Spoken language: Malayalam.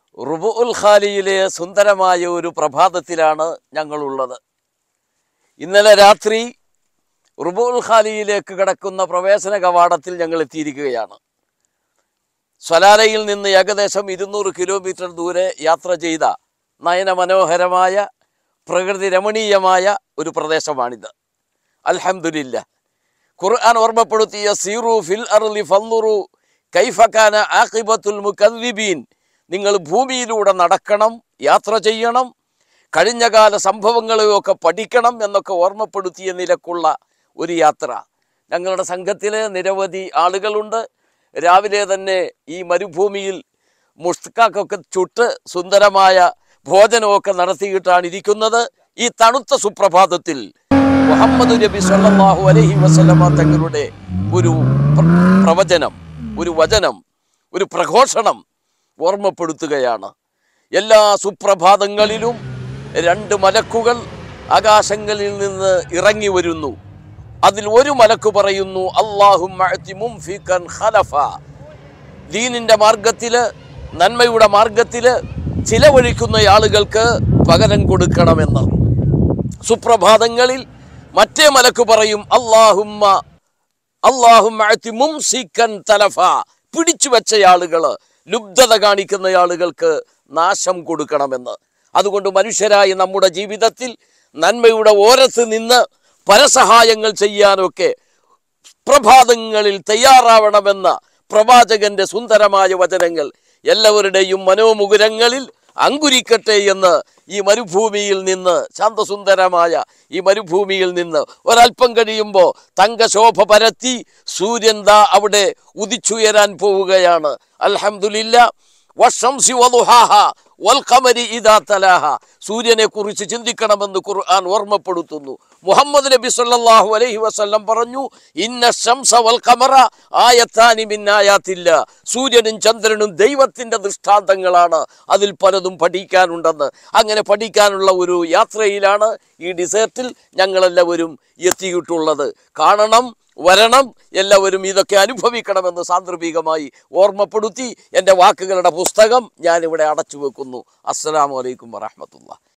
റുബു ഉൽ ഖാലിയിലെ സുന്ദരമായ ഒരു പ്രഭാതത്തിലാണ് ഞങ്ങളുള്ളത് ഇന്നലെ രാത്രി റുബു ഉൽ ഖാലിയിലേക്ക് കടക്കുന്ന പ്രവേശന കവാടത്തിൽ ഞങ്ങൾ എത്തിയിരിക്കുകയാണ് സ്വലാലയിൽ നിന്ന് ഏകദേശം ഇരുന്നൂറ് കിലോമീറ്റർ ദൂരെ യാത്ര ചെയ്ത നയനമനോഹരമായ പ്രകൃതി രമണീയമായ ഒരു പ്രദേശമാണിത് അൽഹംദുലില്ല ഖുർആൻ ഓർമ്മപ്പെടുത്തിയ സീറു ഫിൽ അർലി ഫന്നുറു കൈഫക്കാന ആഖിബത്തുൽ മുക്കദ്ദിബീൻ നിങ്ങൾ ഭൂമിയിലൂടെ നടക്കണം യാത്ര ചെയ്യണം കഴിഞ്ഞകാല സംഭവങ്ങളെയൊക്കെ പഠിക്കണം എന്നൊക്കെ ഓർമ്മപ്പെടുത്തിയ നിലക്കുള്ള ഒരു യാത്ര ഞങ്ങളുടെ സംഘത്തിൽ നിരവധി ആളുകളുണ്ട് രാവിലെ തന്നെ ഈ മരുഭൂമിയിൽ മുസ്തക്കൊക്കെ ചുട്ട് സുന്ദരമായ ഭോജനമൊക്കെ നടത്തിയിട്ടാണ് ഇരിക്കുന്നത് ഈ തണുത്ത സുപ്രഭാതത്തിൽ മുഹമ്മദ് നബി സല്ലല്ലാഹു അലൈഹി വസല്ലമ തങ്ങളുടെ ഒരു പ്ര- പ്രവചനം ഒരു വചനം ഒരു പ്രഘോഷണം ഓർമ്മപ്പെടുത്തുകയാണ് എല്ലാ സുപ്രഭാതങ്ങളിലും രണ്ട് മലക്കുകൾ ആകാശങ്ങളിൽ നിന്ന് ഇറങ്ങി വരുന്നു അതിൽ ഒരു മലക്ക് പറയുന്നു അള്ളാഹും ഖലഫ ദീനിന്റെ മാർഗത്തില് നന്മയുടെ മാർഗത്തില് ചിലവഴിക്കുന്ന ആളുകൾക്ക് പകരം കൊടുക്കണമെന്ന് സുപ്രഭാതങ്ങളിൽ മറ്റേ മലക്ക് പറയും അള്ളാഹുമ്മ അള്ളാഹും തലഫ പിടിച്ചു വെച്ച ആളുകള് ലുബ്ധത കാണിക്കുന്ന ആളുകൾക്ക് നാശം കൊടുക്കണമെന്ന് അതുകൊണ്ട് മനുഷ്യരായ നമ്മുടെ ജീവിതത്തിൽ നന്മയുടെ ഓരത്ത് നിന്ന് പരസഹായങ്ങൾ ചെയ്യാനൊക്കെ പ്രഭാതങ്ങളിൽ തയ്യാറാവണമെന്ന പ്രവാചകന്റെ സുന്ദരമായ വചനങ്ങൾ എല്ലാവരുടെയും മനോമുകുരങ്ങളിൽ അങ്കുരിക്കട്ടെ എന്ന് ഈ മരുഭൂമിയിൽ നിന്ന് ശാന്തസുന്ദരമായ ഈ മരുഭൂമിയിൽ നിന്ന് ഒരല്പം കഴിയുമ്പോൾ തങ്കശോഭ പരത്തി സൂര്യൻ ദാ അവിടെ ഉദിച്ചുയരാൻ പോവുകയാണ് അൽഹംദുലില്ല വശംസി വദുഹാഹ വൽ ഖമരി ഇദാ തലാഹ സൂര്യനെ കുറിച്ച് ചിന്തിക്കണമെന്ന് ഖുർആൻ ഓർമ്മപ്പെടുത്തുന്നു മുഹമ്മദ് നബി സല്ലല്ലാഹു അലൈഹി വസല്ലം പറഞ്ഞു ഇന്ന ശംസ വൽ ഖമറ ആയത്താനി മിൻ ആയാത്തില്ല സൂര്യനും ചന്ദ്രനും ദൈവത്തിന്റെ ദൃഷ്ടാന്തങ്ങളാണ് അതിൽ പലതും പഠിക്കാനുണ്ടെന്ന് അങ്ങനെ പഠിക്കാനുള്ള ഒരു യാത്രയിലാണ് ഈ ഡിസേർട്ടിൽ ഞങ്ങളെല്ലാവരും എത്തിയിട്ടുള്ളത് കാണണം വരണം എല്ലാവരും ഇതൊക്കെ അനുഭവിക്കണമെന്ന് സാന്ദർഭികമായി ഓർമ്മപ്പെടുത്തി എൻ്റെ വാക്കുകളുടെ പുസ്തകം ഞാനിവിടെ അടച്ചു വെക്കുന്നു അസ്സലാമു അലൈക്കും വറഹമത്തുള്ള